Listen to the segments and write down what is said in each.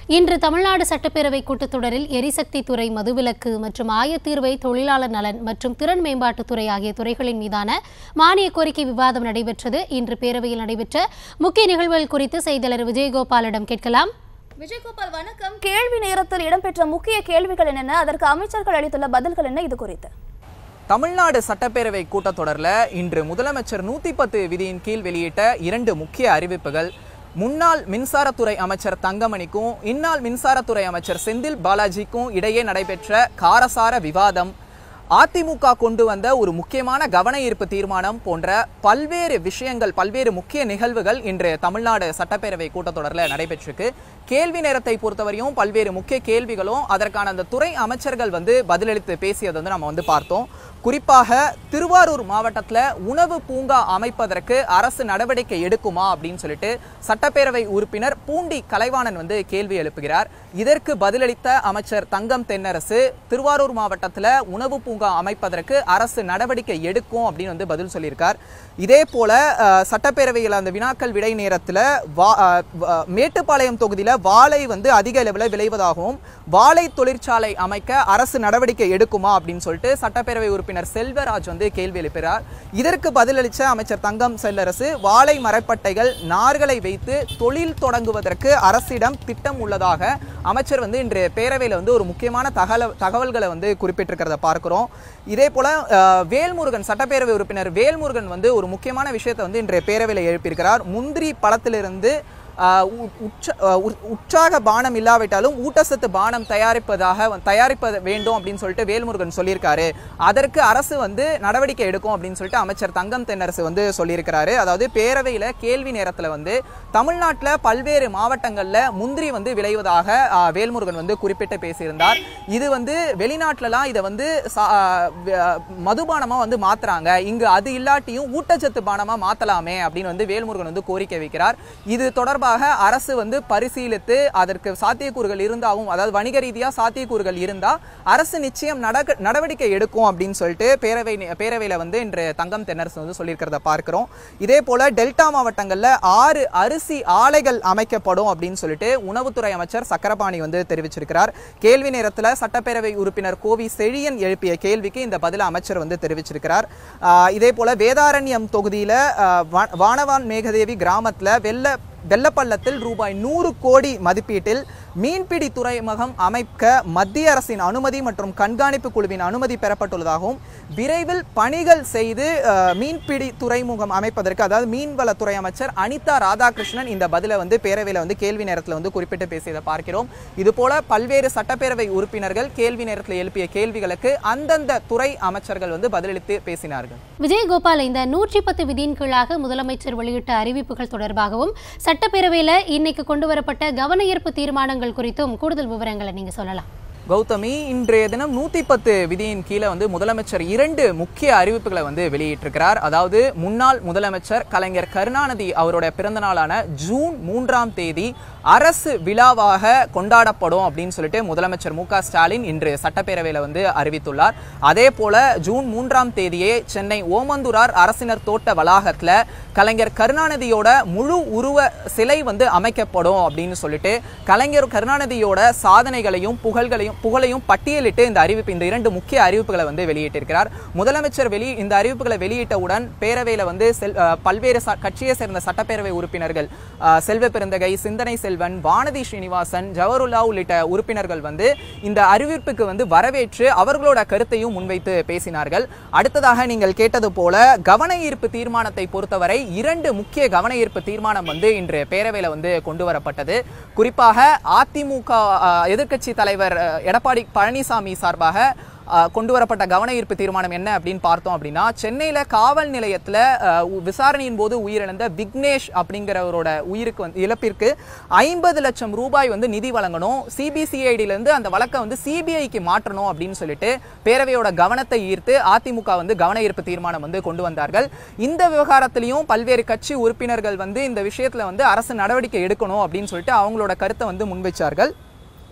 இன்று தமிழ்நாடு சட்டப்பேரவை கூட்டத்தொடரில் எரிசக்தி துறை மதுவிலக்கு மற்றும் ஆயத்தீர்வை தொழிலாளர் நலன் மற்றும் திறன் மேம்பாட்டுத்துறை ஆகிய துறைகளின் மீதான மானிய கோரிக்கை விவாதம் நடைபெற்றது இன்று பேரவையில் நடைபெற்ற முக்கிய நிகழ்வுகள் குறித்து செய்தியாளர் விஜயகோபாலிடம் கேட்கலாம் விஜயகோபால் வணக்கம் கேள்வி நேரத்தில் இடம்பெற்ற முக்கிய கேள்விகள் என்னென்ன அதற்கு அமைச்சர்கள் அளித்துள்ள பதில்கள் என்ன இது குறித்து தமிழ்நாடு சட்டப்பேரவை கூட்டத்தொடரில் இன்று முதலமைச்சர் நூற்றி பத்து விதியின் கீழ் வெளியிட்ட இரண்டு முக்கிய அறிவிப்புகள் முன்னாள் மின்சாரத்துறை அமைச்சர் தங்கமணிக்கும் இந்நாள் மின்சாரத்துறை அமைச்சர் செந்தில் பாலாஜிக்கும் இடையே நடைபெற்ற காரசார விவாதம் அதிமுக கொண்டு வந்த ஒரு முக்கியமான கவன ஈர்ப்பு தீர்மானம் போன்ற பல்வேறு விஷயங்கள் பல்வேறு முக்கிய நிகழ்வுகள் இன்று தமிழ்நாடு சட்டப்பேரவை கூட்டத்தொடரில் நடைபெற்றிருக்கு கேள்வி நேரத்தை பொறுத்தவரையும் பல்வேறு முக்கிய கேள்விகளும் அதற்கான அந்த துறை அமைச்சர்கள் வந்து பதிலளித்து பேசியது வந்து நம்ம வந்து பார்த்தோம் குறிப்பாக திருவாரூர் மாவட்டத்தில் உணவு பூங்கா அமைப்பதற்கு அரசு நடவடிக்கை எடுக்குமா அப்படின்னு சொல்லிட்டு சட்டப்பேரவை உறுப்பினர் பூண்டி கலைவாணன் வந்து கேள்வி எழுப்புகிறார் இதற்கு பதிலளித்த அமைச்சர் தங்கம் தென்னரசு திருவாரூர் மாவட்டத்தில் உணவு பூங்கா அமைப்பதற்கு அரசு நடவடிக்கை எடுக்கும் அப்படின்னு வந்து பதில் சொல்லியிருக்கார் இதே போல அஹ், சட்டப்பேரவையில் அந்த வினாக்கள் விடை நேரத்தில் வா அஹ், வ- மேட்டுப்பாளையம் தொகுதியில் வாழை வந்து அதிக அளவில் விளைவதாகவும் வாழை தொழிற்சாலை அமைக்க அரசு நடவடிக்கை எடுக்குமா அப்படின்னு சொல்லிட்டு சட்டப்பேரவை உறுப்பினர் செல்வராஜ் வந்து கேள்வி எழுப்புகிறார் இதற்கு பதிலளித்த அமைச்சர் தங்கம் செல்லரசு வாழை மரப்பட்டைகள் நார்களை வைத்து தொழில் தொடங்குவதற்கு அரசிடம் திட்டம் உள்ளதாக அமைச்சர் வந்து இன்று பேரவையில் வந்து ஒரு முக்கியமான தகவல் தகவல்களை வந்து குறிப்பிட்டிருக்கிறத பார்க்கிறோம் இதே போல அஹ், வேல்முருகன் சட்டப்பேரவை உறுப்பினர் வேல்முருகன் வந்து ஒரு முக்கியமான விஷயத்தை வந்து இன்றைய பேரவையில் எழுப்பியிருக்கிறார் முந்திரி பழத்திலிருந்து ஆஹ் உ- உற்ச- ஆஹ் உற்- உற்சாக பானம் இல்லாவிட்டாலும் ஊட்டச்சத்து பானம் தயாரிப்பதாக வ- தயாரிப்பது வேண்டும் அப்படின்னு சொல்லிட்டு வேல்முருகன் சொல்லியிருக்காரு அதற்கு அரசு வந்து நடவடிக்கை எடுக்கும் அப்படின்னு சொல்லிட்டு அமைச்சர் தங்கம் தென்னரசு வந்து சொல்லியிருக்கிறாரு அதாவது பேரவையில் கேள்வி நேரத்தில் வந்து தமிழ்நாட்டில் பல்வேறு மாவட்டங்களில் முந்திரி வந்து விளைவதாக ஆஹ், வேல்முருகன் வந்து குறிப்பிட்டு பேசியிருந்தார் இது வந்து வெளிநாட்டிலலாம் இதை வந்து சா- ஆஹ் வ- மதுபானமாக வந்து மாத்துறாங்க இங்கு அது இல்லாட்டியும் ஊட்டச்சத்து பானமாக மாற்றலாமே அப்படின்னு வந்து வேல்முருகன் வந்து கோரிக்கை வைக்கிறார் இது தொடர்பாக அரசு வந்து பரிசீலித்து அதற்கு சாத்தியக்கூறுகள் இருந்தாவும் அதாவது வணிக ரீதியாக சாத்தியக்கூறுகள் இருந்தால் அரசு நிச்சயம் நடக்க நடவடிக்கை எடுக்கும் அப்படின்னு சொல்லிட்டு பேரவை பேரவையில் வந்து இன்று தங்கம் தென்னரசு வந்து சொல்லியிருக்கிறத பார்க்கிறோம் இதே போல டெல்டா மாவட்டங்களில் ஆறு அரிசி ஆலைகள் அமைக்கப்படும் அப்படின்னு சொல்லிட்டு உணவுத்துறை அமைச்சர் சக்கரபாணி வந்து தெரிவிச்சிருக்கிறார் கேள்வி நேரத்தில் சட்டப்பேரவை உறுப்பினர் கோவி செழியன் எழுப்பிய கேள்விக்கு இந்த பதில அமைச்சர் வந்து தெரிவிச்சிருக்கிறார் ஆஹ் இதே போல வேதாரண்யம் தொகுதியில் வானவான் மேகதேவி கிராமத்தில் வெள்ள வெள்ளப்பள்ளத்தில் ரூபாய் நூறு கோடி மதிப்பீட்டில் மீன்பிடி துறைமுகம் அமைக்க மத்திய அரசின் அனுமதி மற்றும் கண்காணிப்பு குழுவின் அனுமதி பெறப்பட்டுள்ளதாகவும் விரைவில் பணிகள் செய்து அஹ், மீன்பிடி துறைமுகம் அமைப்பதற்கு அதாவது மீன்வளத்துறை அமைச்சர் அனிதா ராதாகிருஷ்ணன் இந்த பதிலை வந்து பேரவையில் வந்து கேள்வி நேரத்தில் வந்து குறிப்பிட்டு பேசியதை பார்க்கிறோம் இதுபோல பல்வேறு சட்டப்பேரவை உறுப்பினர்கள் கேள்வி நேரத்தில் எழுப்பிய கேள்விகளுக்கு அந்தந்த துறை அமைச்சர்கள் வந்து பதிலளித்து பேசினார்கள் விஜயகோபால் இந்த நூற்றி பத்து விதியின் கீழாக முதலமைச்சர் வெளியிட்ட அறிவிப்புகள் தொடர்பாகவும் சட்டப்பேரவையில் இன்னைக்கு கொண்டு வரப்பட்ட கவன ஈர்ப்பு தீர்மானங்கள் குறித்தும் கூடுதல் விவரங்களை நீங்க சொல்லலாம் கௌதமி இன்றைய தினம் நூத்தி பத்து விதியின் கீழே வந்து முதலமைச்சர் இரண்டு முக்கிய அறிவிப்புகளை வந்து வெளியிட்டிருக்கிறார் அதாவது முன்னாள் முதலமைச்சர் கலைஞர் கருணாநிதி அவருடைய பிறந்த நாளான ஜூன் மூன்றாம் தேதி அரசு விழாவாக கொண்டாடப்படும் அப்படின்னு சொல்லிட்டு முதலமைச்சர் மு க ஸ்டாலின் இன்று சட்டப்பேரவையில் வந்து அறிவித்துள்ளார் அதே போல ஜூன் மூன்றாம் தேதியே சென்னை ஓமந்தூரார் அரசினர் தோட்ட வளாகத்தில் கலைஞர் கருணாநிதியோட முழு உருவ சிலை வந்து அமைக்கப்படும் அப்படின்னு சொல்லிட்டு கலைஞர் கருணாநிதியோட சாதனைகளையும் புகழ்களையும் புகழையும் பட்டியலிட்டு இந்த அறிவிப்பு இந்த இரண்டு முக்கிய அறிவிப்புகளை வந்து வெளியிட்டிருக்கிறார் முதலமைச்சர் வெளி இந்த அறிவிப்புகளை வெளியிட்டவுடன் பேரவையில் வந்து செல் அஹ், பல்வேறு ச- கட்சியை சேர்ந்த சட்டப்பேரவை உறுப்பினர்கள் அஹ், செல்வ பெருந்தகை சிந்தனை செல்வன் வானதி ஸ்ரீனிவாசன் ஜவஹர்லா உள்ளிட்ட உறுப்பினர்கள் வந்து இந்த அறிவிப்புக்கு வந்து வரவேற்று அவர்களோட கருத்தையும் முன்வைத்து பேசினார்கள் அடுத்ததாக நீங்கள் கேட்டது போல கவன ஈர்ப்பு தீர்மானத்தை பொறுத்தவரை இரண்டு முக்கிய கவன ஈர்ப்பு தீர்மானம் வந்து இன்று பேரவையில் வந்து கொண்டு வரப்பட்டது குறிப்பாக அதிமுக எதிர்க்கட்சி தலைவர் அஹ், எடப்பாடி பழனிசாமி சார்பாக அஹ், கொண்டு வரப்பட்ட கவன ஈர்ப்பு தீர்மானம் என்ன அப்படின்னு பார்த்தோம் அப்படின்னா சென்னையில் காவல் நிலையத்தில் விசாரணையின் போது உயிரிழந்த விக்னேஷ் அப்படிங்கிறவரோட உயிருக்கு வந்து இழப்பிற்கு ஐம்பது லட்சம் ரூபாய் வந்து நிதி வழங்கணும் சிபிசிஐடியிலேருந்து அந்த வழக்கை வந்து சிபிஐக்கு மாற்றணும் அப்படின்னு சொல்லிட்டு பேரவையோட கவனத்தை ஈர்த்து அதிமுக வந்து கவன ஈர்ப்பு தீர்மானம் வந்து கொண்டு வந்தார்கள் இந்த விவகாரத்திலையும் பல்வேறு கட்சி உறுப்பினர்கள் வந்து இந்த விஷயத்துல வந்து அரசு நடவடிக்கை எடுக்கணும் அப்படின்னு சொல்லிட்டு அவங்களோட கருத்தை வந்து முன்வைச்சார்கள்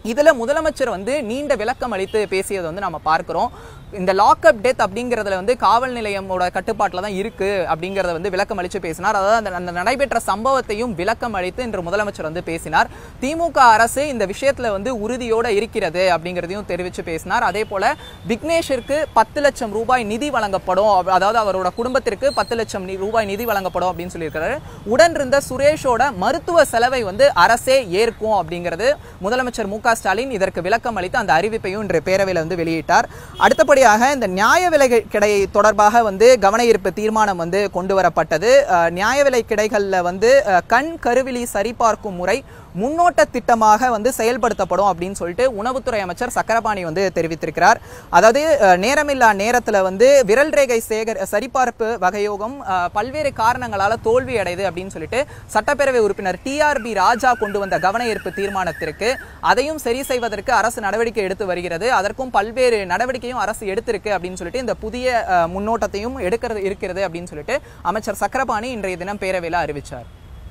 இதுல முதலமைச்சர் வந்து நீண்ட விளக்கம் அளித்து பேசியதை வந்து நம்ம பார்க்கிறோம் இந்த லாக்அப் டெத் அப்படிங்கறதுல வந்து காவல் நிலையமோட கட்டுப்பாட்டில் தான் இருக்கு அப்படிங்கறத வந்து விளக்கம் அளித்து பேசினார் அதாவது அந்த- அந்த நடைபெற்ற சம்பவத்தையும் விளக்கம் அளித்து இன்று முதலமைச்சர் வந்து பேசினார் திமுக அரசு இந்த விஷயத்துல வந்து உறுதியோட இருக்கிறது அப்படிங்கறதையும் தெரிவித்து பேசினார் அதே போல விக்னேஷிற்கு பத்து லட்சம் ரூபாய் நிதி வழங்கப்படும் அப்- அதாவது அவரோட குடும்பத்திற்கு பத்து லட்சம் நி- ரூபாய் நிதி வழங்கப்படும் அப்படின்னு சொல்லியிருக்காரு உடன் இருந்த சுரேஷோட மருத்துவ செலவை வந்து அரசே ஏற்கும் அப்படிங்கிறது முதலமைச்சர் மு க ஸ்டாலின் இதற்கு விளக்கம் அளித்து அந்த அறிவிப்பையும் இன்று பேரவையில் வந்து வெளியிட்டார் அடுத்தபடியாக இந்த நியாய விலை கிடை தொடர்பாக வந்து கவன ஈர்ப்பு தீர்மானம் வந்து கொண்டு வரப்பட்டது அஹ், நியாய விலை கிடைகளில் வந்து அஹ், கண் கருவிழி சரிபார்க்கும் முறை முன்னோட்ட திட்டமாக வந்து செயல்படுத்தப்படும் அப்படின்னு சொல்லிட்டு உணவுத்துறை அமைச்சர் சக்கரபாணி வந்து தெரிவித்திருக்கிறார் அதாவது அஹ், நேரமில்லா நேரத்தில் வந்து விரல் ரேகை சேகர் சரிபார்ப்பு வகையோகம் அஹ், பல்வேறு காரணங்களால தோல்வி அடையுது அப்படின்னு சொல்லிட்டு சட்டப்பேரவை உறுப்பினர் டிஆர்பி ராஜா கொண்டு வந்த கவன ஈர்ப்பு தீர்மானத்திற்கு அதையும் சரி செய்வதற்கு அரசு நடவடிக்கை எடுத்து வருகிறது அதற்கும் பல்வேறு நடவடிக்கையும் அரசு எடுத்திருக்கு அப்படின்னு சொல்லிட்டு இந்த புதிய அஹ், முன்னோட்டத்தையும் எடுக்கிறது இருக்கிறது அப்படின்னு சொல்லிட்டு அமைச்சர் சக்கரபாணி இன்றைய தினம் பேரவையில் அறிவிச்சார்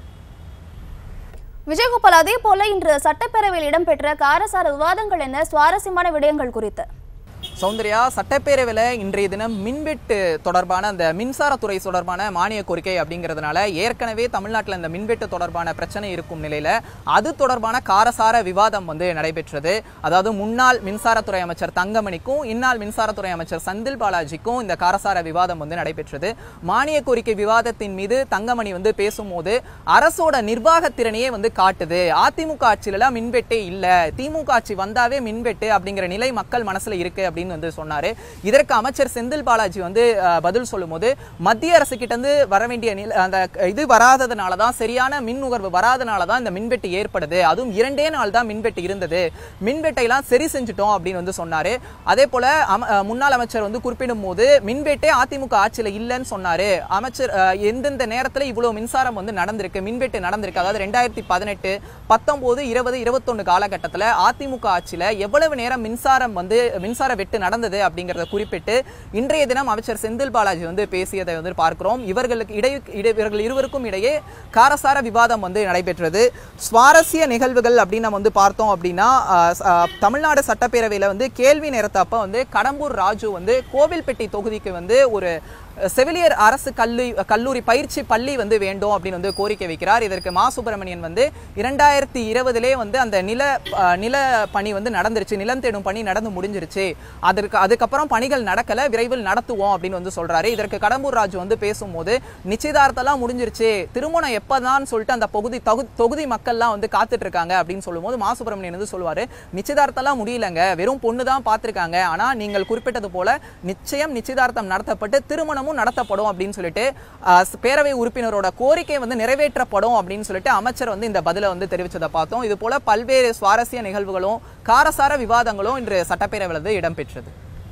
விஜயகோபால் அதே போல இன்று சட்டப்பேரவையில் இடம்பெற்ற காரசார விவாதங்கள் என்ன சுவாரஸ்யமான விடயங்கள் குறித்து சௌந்தர்யா சட்டப்பேரவையில் இன்றைய தினம் மின்வெட்டு தொடர்பான அந்த மின்சாரத்துறை தொடர்பான மானிய கோரிக்கை அப்படிங்கிறதுனால ஏற்கனவே தமிழ்நாட்டில் இந்த மின்வெட்டு தொடர்பான பிரச்சனை இருக்கும் நிலையில அது தொடர்பான காரசார விவாதம் வந்து நடைபெற்றது அதாவது முன்னாள் மின்சாரத்துறை அமைச்சர் தங்கமணிக்கும் இந்நாள் மின்சாரத்துறை அமைச்சர் செந்தில் பாலாஜிக்கும் இந்த காரசார விவாதம் வந்து நடைபெற்றது மானிய கோரிக்கை விவாதத்தின் மீது தங்கமணி வந்து பேசும்போது அரசோட நிர்வாக திறனையே வந்து காட்டுது அதிமுக ஆட்சியில மின்வெட்டே இல்ல திமுக ஆட்சி வந்தாவே மின்வெட்டு அப்படிங்கிற நிலை மக்கள் மனசுல இருக்கு அப்படின்னு வந்து சொன்னாரு இதற்கு அமைச்சர் செந்தில் பாலாஜி வந்து அஹ், பதில் சொல்லும்போது மத்திய அரசு கிட்ட இருந்து வர வேண்டிய நில அந்த இது வராததுனால தான் சரியான மின் நுகர்வு வராதனால தான் இந்த மின்வெட்டு ஏற்படுது அதுவும் இரண்டே நாள் தான் மின்வெட்டு இருந்தது மின்வெட்டை எல்லாம் சரி செஞ்சுட்டோம் அப்படின்னு வந்து சொன்னாரு அதே போல அம- அஹ், முன்னாள் அமைச்சர் வந்து குறிப்பிடும் போது மின்வெட்டே அதிமுக ஆட்சியில இல்லைன்னு சொன்னாரு அமைச்சர் அஹ், எந்தெந்த நேரத்துல இவ்வளவு மின்சாரம் வந்து நடந்திருக்கு மின்வெட்டு நடந்திருக்கு அதாவது ரெண்டாயிரத்தி பதினெட்டு பத்தொன்பது இருபது இருபத்தொன்னு காலகட்டத்துல அதிமுக ஆட்சியில எவ்வளவு நேரம் மின்சாரம் வந்து மின்சார வெட்டு நடந்தது அப்படிங்கறத குறிப்பிட்டு இன்றைய தினம் அமைச்சர் செந்தில் பாலாஜி வந்து பேசியதை வந்து பார்க்கிறோம் இவர்களுக்கு இடை இடை- இவர்கள் இருவருக்கும் இடையே காரசார விவாதம் வந்து நடைபெற்றது சுவாரஸ்ய நிகழ்வுகள் அப்படின்னு நம்ம வந்து பார்த்தோம் அப்படின்னா ஆஹ், ச- ஆஹ், தமிழ்நாடு சட்டப்பேரவையில வந்து கேள்வி நேரத்தப்ப வந்து கடம்பூர் ராஜு வந்து கோவில்பட்டி தொகுதிக்கு வந்து ஒரு செவிலியர் அரசு கல்லூரி கல்லூரி பயிற்சி பள்ளி வந்து வேண்டும் அப்படின்னு வந்து கோரிக்கை வைக்கிறார் இதற்கு மா சுப்பிரமணியன் வந்து இரண்டாயிரத்தி இருபதிலே வந்து அந்த நில அஹ், நில பணி வந்து நடந்துருச்சு நிலம் தேடும் பணி நடந்து முடிஞ்சிருச்சு அதற்கு அதுக்கப்புறம் பணிகள் நடக்கல விரைவில் நடத்துவோம் அப்படின்னு வந்து சொல்றாரு இதற்கு கடம்பூர் ராஜு வந்து பேசும்போது நிச்சயதார்த்தம்லாம் முடிஞ்சிருச்சு திருமணம் எப்பதான் சொல்லிட்டு அந்த பகுதி தொகு- தொகுதி மக்கள்லாம் வந்து காத்துட்டு இருக்காங்க அப்படின்னு சொல்லும்போது மா சுப்பிரமணியன் வந்து சொல்லுவாரு நிச்சயதார்த்தம்லாம் முடியலங்க வெறும் பொண்ணு தான் பார்த்திருக்காங்க ஆனா நீங்கள் குறிப்பிட்டது போல நிச்சயம் நிச்சயதார்த்தம் நடத்தப்பட்டு திருமணமும் நடத்தப்படும் அப்படின்னு சொல்லிட்டு ஆஹ், பேரவை உறுப்பினரோட கோரிக்கை வந்து நிறைவேற்றப்படும் அப்படின்னு சொல்லிட்டு அமைச்சர் வந்து இந்த பதிலை வந்து தெரிவிச்சதை பார்த்தோம் இது போல பல்வேறு சுவாரஸ்ய நிகழ்வுகளும் காரசார விவாதங்களும் இன்று சட்டப்பேரவையில் வந்து இடம்பெற்றது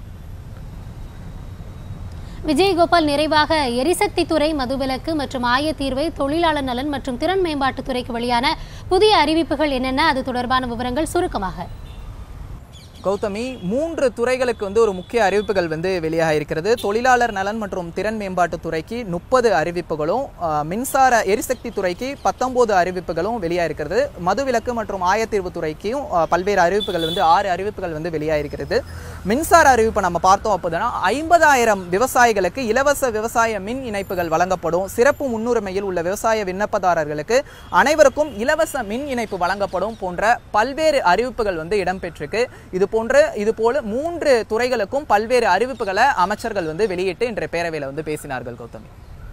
விஜயகோபால் நிறைவாக எரிசக்தி துறை மதுவிலக்கு மற்றும் ஆயத்தீர்வை தொழிலாளர் நலன் மற்றும் திறன் மேம்பாட்டுத் துறைக்கு வெளியான புதிய அறிவிப்புகள் என்னென்ன அது தொடர்பான விவரங்கள் சுருக்கமாக கௌதமி மூன்று துறைகளுக்கு வந்து ஒரு முக்கிய அறிவிப்புகள் வந்து வெளியாக இருக்கிறது தொழிலாளர் நலன் மற்றும் திறன் மேம்பாட்டுத் துறைக்கு முப்பது அறிவிப்புகளும் ஆஹ், மின்சார எரிசக்தி துறைக்கு பத்தொன்பது அறிவிப்புகளும் வெளியாக இருக்கிறது மதுவிலக்கு மற்றும் ஆயத்தீர்வு துறைக்கும் ஆஹ், பல்வேறு அறிவிப்புகள் வந்து ஆறு அறிவிப்புகள் வந்து வெளியாக இருக்கிறது மின்சார அறிவிப்பை நம்ம பார்த்தோம் அப்போதுனா ஐம்பதாயிரம் விவசாயிகளுக்கு இலவச விவசாய மின் இணைப்புகள் வழங்கப்படும் சிறப்பு முன்னுரிமையில் உள்ள விவசாய விண்ணப்பதாரர்களுக்கு அனைவருக்கும் இலவச மின் இணைப்பு வழங்கப்படும் போன்ற பல்வேறு அறிவிப்புகள் வந்து இடம்பெற்றிருக்கு இது போன்ற இது போல மூன்று துறைகளுக்கும் பல்வேறு அறிவிப்புகளை அமைச்சர்கள் வந்து வெளியிட்டு இன்றைய பேரவையில் வந்து பேசினார்கள் Gauthami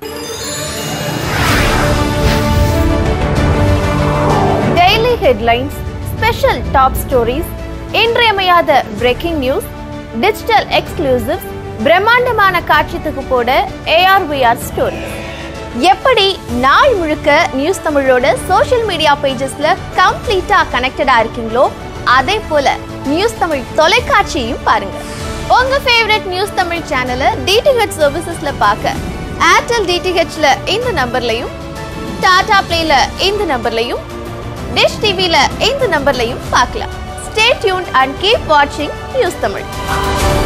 daily headlines special top stories இன்றியமையாத பிரேக்கிங் நியூஸ் டிஜிட்டல் எக்ஸ்க்ளூசிவ்ஸ் பிரம்மாண்டமான காட்சி தொகுப்போட ஏஆர்விஆர் ஸ்டோரி எப்படி நாள் முழுக்க நியூஸ் தமிழோட சோஷியல் மீடியா பேஜஸ்ல கம்ப்ளீட்டா கனெக்டடா இருக்கீங்களோ அதே போல நியூஸ் தமிழ் தொலைக்காட்சியையும் பாருங்க உங்க ஃபேவரட் நியூஸ் தமிழ் சேனலை டிடிஹெச் சர்வீசஸ்ல பார்க்க ஏர்டெல் டிடிஹெச்ல இந்த நம்பர்லையும் டாடா பிளேல இந்த நம்பர்லையும் டிஷ் டிவில இந்த நம்பர்லையும் பார்க்கலாம் ஸ்டே டியூன்ட் அண்ட் கீப் வாட்சிங் நியூஸ் தமிழ்